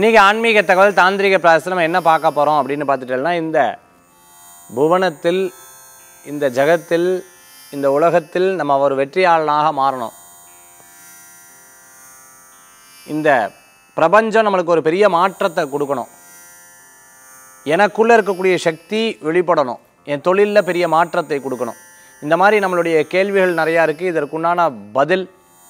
இன்றைக்கி ஆன்மீக தகவல் தாந்திரிக பிராசத்தில் நம்ம என்ன பார்க்க போகிறோம் அப்படின்னு பார்த்துட்டோம்னா இந்த புவனத்தில் இந்த ஜகத்தில் இந்த உலகத்தில் நம்ம ஒரு வெற்றியாளனாக மாறணும் இந்த பிரபஞ்சம் நம்மளுக்கு ஒரு பெரிய மாற்றத்தை கொடுக்கணும் எனக்குள்ளே இருக்கக்கூடிய சக்தி வெளிப்படணும் என் தொழிலில் பெரிய மாற்றத்தை கொடுக்கணும் இந்த மாதிரி நம்மளுடைய கேள்விகள் நிறையா இருக்குது இதற்குண்டான பதில்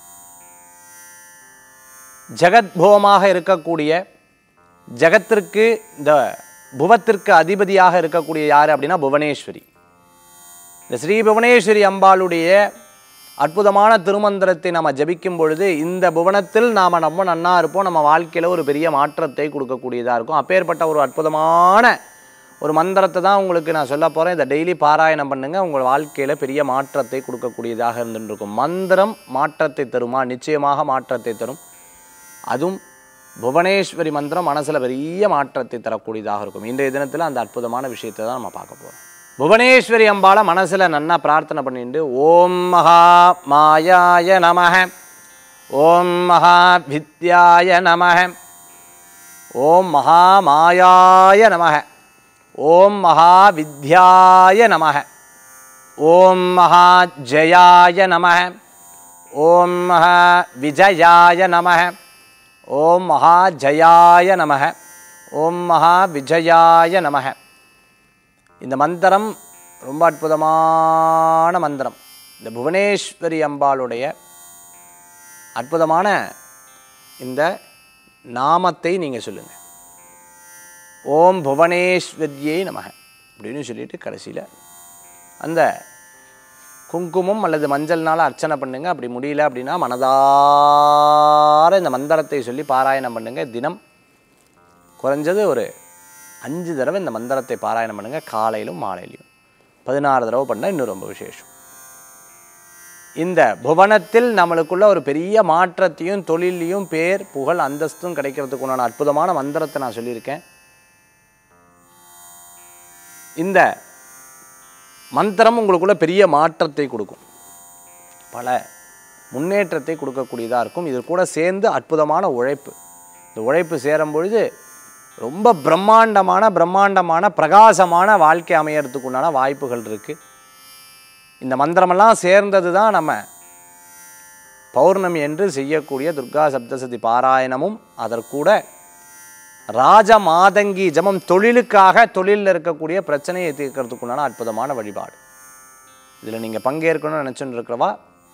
ஜெகத்போமாக இருக்கக்கூடிய ஜகத்திற்கு இந்த புவத்திற்கு அதிபதியாக இருக்கக்கூடிய யார் அப்படின்னா புவனேஸ்வரி இந்த ஸ்ரீ புவனேஸ்வரி அம்பாளுடைய அற்புதமான திருமந்திரத்தை நம்ம ஜபிக்கும் பொழுது இந்த புவனத்தில் நாம் நம்ம நன்னா இருப்போம் நம்ம வாழ்க்கையில் ஒரு பெரிய மாற்றத்தை கொடுக்கக்கூடியதாக இருக்கும் அப்பேற்பட்ட ஒரு அற்புதமான ஒரு மந்திரத்தை தான் உங்களுக்கு நான் சொல்ல போகிறேன் இதை டெய்லி பாராயணம் பண்ணுங்கள் உங்கள் வாழ்க்கையில் பெரிய மாற்றத்தை கொடுக்கக்கூடியதாக இருந்துருக்கும் மந்திரம் மாற்றத்தை தருமா நிச்சயமாக மாற்றத்தை தரும் அதுவும் புவனேஸ்வரி மந்திரம் மனசில் பெரிய மாற்றத்தை தரக்கூடியதாக இருக்கும் இன்றைய தினத்தில் அந்த அற்புதமான விஷயத்தை தான் நம்ம பார்க்க போகிறோம் புவனேஸ்வரி அம்பாளை மனசில் நன்னா பிரார்த்தனை பண்ணிட்டு ஓம் மகா மாயாய நமக ஓம் மகா வித்யாய நமக ஓம் மகா மாயாய நமக ஓம் மகா வித்யாய நமக ஓம் மகா ஜயாய நமக ஓம் மகா விஜயாய நமக ஓம் மகா ஜயாய நமக ஓம் மகா விஜயாய நமக இந்த மந்திரம் ரொம்ப அற்புதமான மந்திரம் இந்த புவனேஸ்வரி அம்பாளுடைய அற்புதமான இந்த நாமத்தை நீங்கள் சொல்லுங்கள் ஓம் புவனேஸ்வரியே நமக அப்படின்னு சொல்லிட்டு கடைசியில் அந்த குங்குமம் அல்லது மஞ்சள்னால அர்ச்சனை பண்ணுங்க அப்படி முடியல அப்படின்னா மனதார இந்த மந்திரத்தை சொல்லி பாராயணம் பண்ணுங்க தினம் குறைஞ்சது ஒரு அஞ்சு தடவை இந்த மந்திரத்தை பாராயணம் பண்ணுங்க காலையிலும் மாலையிலையும் பதினாறு தடவை பண்ணால் இன்னும் ரொம்ப விசேஷம் இந்த புவனத்தில் நம்மளுக்குள்ள ஒரு பெரிய மாற்றத்தையும் தொழிலையும் பேர் புகழ் அந்தஸ்தும் கிடைக்கிறதுக்கு உண்டான அற்புதமான மந்திரத்தை நான் சொல்லியிருக்கேன் இந்த மந்திரம் உங்களுக்குள்ள பெரிய மாற்றத்தை கொடுக்கும் பல முன்னேற்றத்தை கொடுக்கக்கூடியதாக இருக்கும் இது கூட சேர்ந்து அற்புதமான உழைப்பு இந்த உழைப்பு சேரும் பொழுது ரொம்ப பிரம்மாண்டமான பிரம்மாண்டமான பிரகாசமான வாழ்க்கை அமையறதுக்கு உண்டான வாய்ப்புகள் இருக்குது இந்த மந்திரமெல்லாம் சேர்ந்தது தான் நம்ம பௌர்ணமி என்று செய்யக்கூடிய துர்கா சப்தசதி பாராயணமும் அதற்கூட ராஜ மாதங்கி ஜபம் தொழிலுக்காக தொழிலில் இருக்கக்கூடிய பிரச்சனையை தீர்க்கறதுக்குண்டான அற்புதமான வழிபாடு இதில் நீங்கள் பங்கேற்கணும்னு நினச்சிட்டு இருக்கிறவா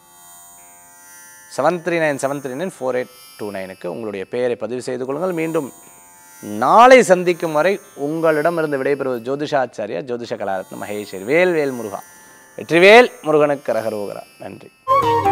seven three nine seven three nine four eight two நைனுக்கு உங்களுடைய பெயரை பதிவு செய்து கொள்ளுங்கள் மீண்டும் நாளை சந்திக்கும் வரை உங்களிடமிருந்து விடைபெறுவது ஜோதிஷாச்சாரியா ஜோதிஷ கலாரத்ன மகேஸ்வரி வேல் வேல் முருகா வெற்றிவேல் முருகனுக்கு ரகரோகரா நன்றி